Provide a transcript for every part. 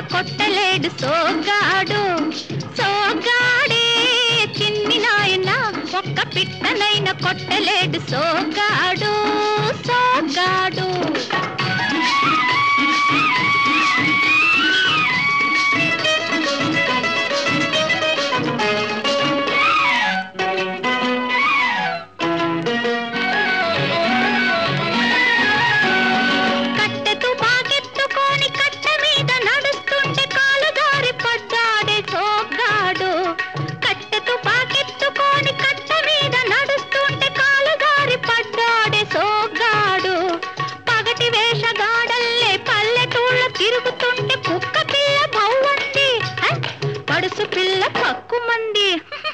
కొట్టలేడు సోగాడు సోగాడే చిన్ని నాయన ఒక్క పిట్టనైన కొట్టలేడు సోగాడు సోగాడు కట్టెతు బాగెత్తుకొని కట్ట మీద నడుస్తుంటే కాలు దారి పడ్డాడే సోగ్గాడు కట్టెతు బాగెత్తుకొని కట్ట మీద నడుస్తుంటే కాలు దారి పడ్డాడే సోగ్గాడు పగటి వేషగాడల్లే పల్లెటూళ్ళ తిరుగుతుంటే కుక్క పిల్ల బౌవంది హ! పడుసు పిల్ల పక్కుమంది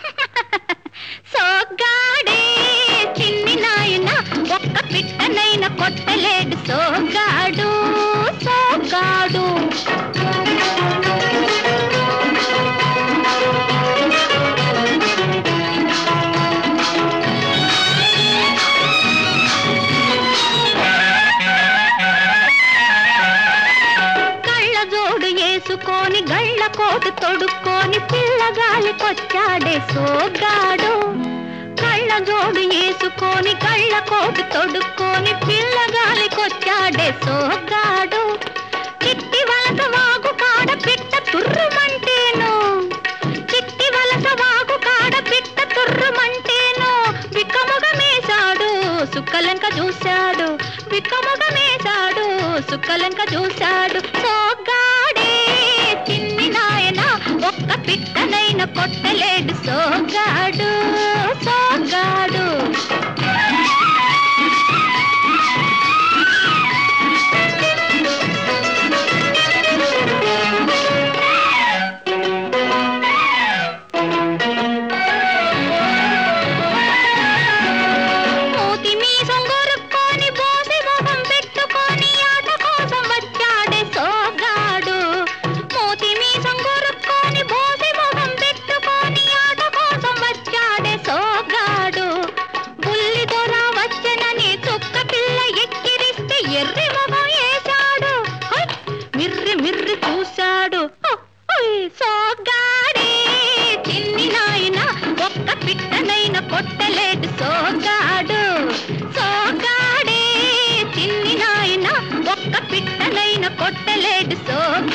సోగ్గాడే చిన్ని నాయన ఒక్క పిట్టనైన కొట్టలేడు సోగాడు సోగాడు కళ్ళ జోడు వేసుకొని గళ్ళ కోటు తొడుక్కొని పిల్లగాలికొచ్చాడే సోగాడు కళ్ళ జోడు వేసుకొని కళ్ళ కోటు తొడుక్కొని పిల్లగాలికొచ్చాడే సోగాడు చిట్టి వలస వాగు కాడ పిట్ట తుర్రుమంటేను చిట్టి వలస వాగు కాడ పిట్ట తుర్రుమంటేను విక్కముగమేశాడు సుక్కలంక చూశాడు విక్కముగమేశాడు సుక్కలంక చూశాడు సోగాడే చిన్ని నాయన ఒక్క పిట్టనైన కొట్టలేడు సోగాడు సోగాడు మూతి మీసం గొరుక్కొని బోసి మొహం పెట్టుకొని ఆట కోసం వచ్చాడే సోగాడు మూతి మీసం గొరుక్కొని బోసి మొహం పెట్టుకొని ఆట కోసం వచ్చాడే సోగాడు బుల్లి దొర వచ్చనని చుక్క పిల్ల ఎక్కిరిస్తే ఎర్రి మొహం వేశాడు హై! మిర్రి మిర్రి చూశాడు హ! హై! సోగాడే చిన్ని నాయన ఒక్క పిట్టనైన కొట్టలేడు సోగాడు సోగాడే చిన్ని నాయన ఒక్క పిట్టనైన కొట్టలేడు సోగాడు